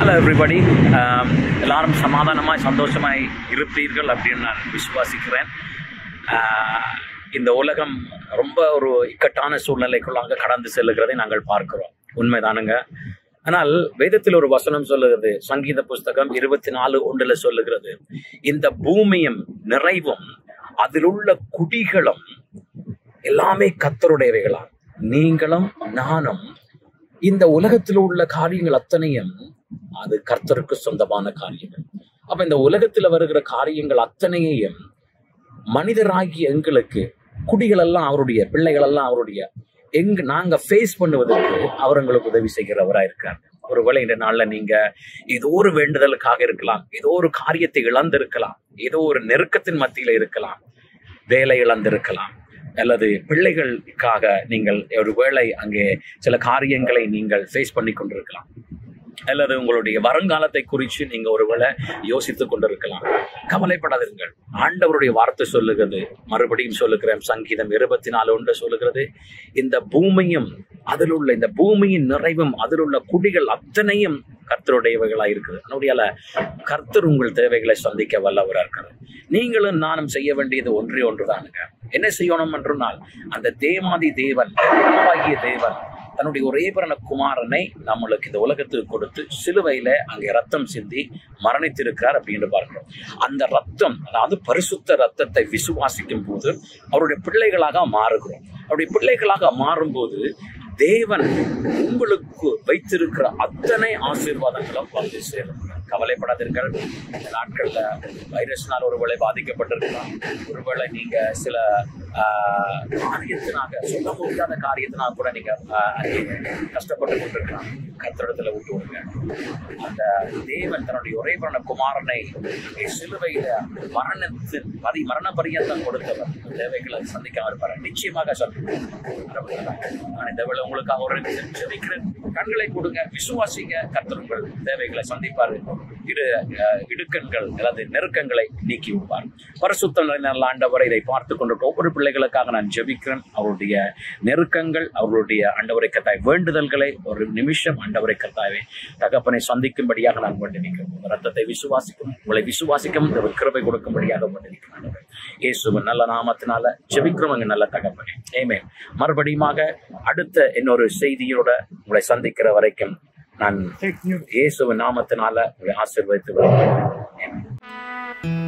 Hello everybody எல்லாரும் சமாதானமாய் சந்தோஷமாய் இருப்பீர்கள் அப்படின்னு நான் விசுவாசிக்கிறேன் ஆஹ் இந்த உலகம் ரொம்ப ஒரு இக்கட்டான சூழ்நிலைக்குள்ளாக கடந்து செல்லுகிறதை நாங்கள் பார்க்கிறோம் உண்மைதானுங்க ஆனால் வேதத்தில் ஒரு வசனம் சொல்லுகிறது சங்கீத புஸ்தகம் இருபத்தி நாலு ஒன்றுல சொல்லுகிறது இந்த பூமியும் நிறைவும் அதில் உள்ள குடிகளும் எல்லாமே கத்தருடையவைகளா நீங்களும் நானும் இந்த உலகத்தில் உள்ள காரியங்கள் அத்தனையும் அது கர்த்தருக்கு சொந்தமான காரியங்கள் அப்ப இந்த உலகத்துல வருகிற காரியங்கள் அத்தனையையும் மனிதராகிய எங்களுக்கு குடிகள் எல்லாம் அவருடைய பிள்ளைகள் எல்லாம் அவருடைய எங்க நாங்க ஃபேஸ் பண்ணுவதற்கு அவர் எங்களுக்கு உதவி செய்கிறவரா இருக்கார் ஒருவேளை இந்த நாள்ல நீங்க ஏதோ ஒரு வேண்டுதலுக்காக இருக்கலாம் ஏதோ ஒரு காரியத்தை இழந்திருக்கலாம் ஏதோ ஒரு நெருக்கத்தின் மத்தியில இருக்கலாம் வேலை இழந்திருக்கலாம் அல்லது பிள்ளைகளுக்காக நீங்கள் ஒரு வேளை அங்கே சில காரியங்களை நீங்கள் ஃபேஸ் பண்ணி கொண்டிருக்கலாம் அல்லது உங்களுடைய வருங்காலத்தை குறித்து நீங்க ஒருவேளை யோசித்துக் கொண்டிருக்கலாம் கவலைப்படாதீர்கள் ஆண்டவருடைய வார்த்தை சொல்லுகிறது மறுபடியும் சொல்லுகிறேன் சங்கீதம் இருபத்தி நாலு ஒன்று சொல்லுகிறது இந்த பூமியும் அதில் உள்ள இந்த பூமியின் நிறைவும் அதில் உள்ள குடிகள் அத்தனையும் கர்த்தருடையவைகளா இருக்குது அதனுடைய கர்த்தர் உங்கள் தேவைகளை சந்திக்க வல்லவராக இருக்கிறார் நீங்களும் நானும் செய்ய வேண்டியது ஒன்றே ஒன்றுதானுங்க என்ன செய்யணும் என்றால் அந்த தேவாதி தேவன் பிதாவாகிய தேவன் தன்னுடைய ஒரே பிறன குமாரனை நம்மளுக்கு இந்த உலகத்துக்கு கொடுத்து சிலுவையில அங்கே ரத்தம் சிந்தி மரணித்திருக்கிறார் அப்படின்னு பார்க்கிறோம் அந்த ரத்தம் அதாவது பரிசுத்த ரத்தத்தை விசுவாசிக்கும் போது அவருடைய பிள்ளைகளாக மாறுகிறோம் அவருடைய பிள்ளைகளாக மாறும்போது தேவன் உங்களுக்கு வைத்திருக்கிற அத்தனை ஆசீர்வாதங்களும் வந்து சேரும் கவலைப்படாதீர்கள் இந்த நாட்கள்ல வைரஸ்னால் ஒருவேளை பாதிக்கப்பட்டிருக்கலாம் ஒருவேளை நீங்க சில ஆஹ், காரியத்தினாக சொல்ல முடியாத காரியத்தினால கூட நீங்க ஆஹ், அங்கே கஷ்டப்பட்டு கொண்டிருக்கலாம் கத்திரத்துல விட்டு விடுங்க அந்த தேவன் தன்னுடைய ஒரே பிறந்த குமாரனை அங்கே சிலுவையில மரணத்தின் பரி மரண பரியந்தம் கொடுத்தவர் தேவைகளை சந்திக்காம இருப்பார் நிச்சயமாக சொல்றேன் நான் இந்த வேளை உங்களுக்காக ஒரு நிமிஷம் ஜெபிக்கிறேன் கண்களை கொடுங்க விசுவாசிங்க கர்த்தர் உங்கள் தேவைகளை சந்திப்பார் இடு அஹ், இடுக்கண்கள் அல்லது நெருக்கங்களை நீக்கி விடுவார் பரிசுத்தம் நிறைந்த நல்ல ஆண்டவரை இதை பார்த்து கொண்டு ஒவ்வொரு பிள்ளைகளுக்காக நான் ஜெபிக்கிறேன் அவருடைய நெருக்கங்கள் அவர்களுடைய ஆண்டவரை கத்தாய் வேண்டுதல்களை ஒரு நிமிஷம் ஆண்டவரை கத்தாவே தகப்பனை சந்திக்கும்படியாக நான் வேண்டி நிற்கிறேன் உங்க ரத்தத்தை விசுவாசிக்கும் உங்களை விசுவாசிக்கும் ஒரு கிருபை கொடுக்கும்படியாக வேண்டி நிற்கிறேன் ஆண்டவரே. இயேசுவின் நல்ல நாமத்தினால ஜெபிக்கிறோம் எங்க நல்ல தகப்பனே ஏமே மறுபடியுமாக அடுத்த இன்னொரு செய்தியோட உங்களை சந்திக்கிற வரைக்கும் நான் இயேசுவின் நாமத்தினால உங்களை ஆசீர்வதித்து விடுகிறேன். ஆமென்.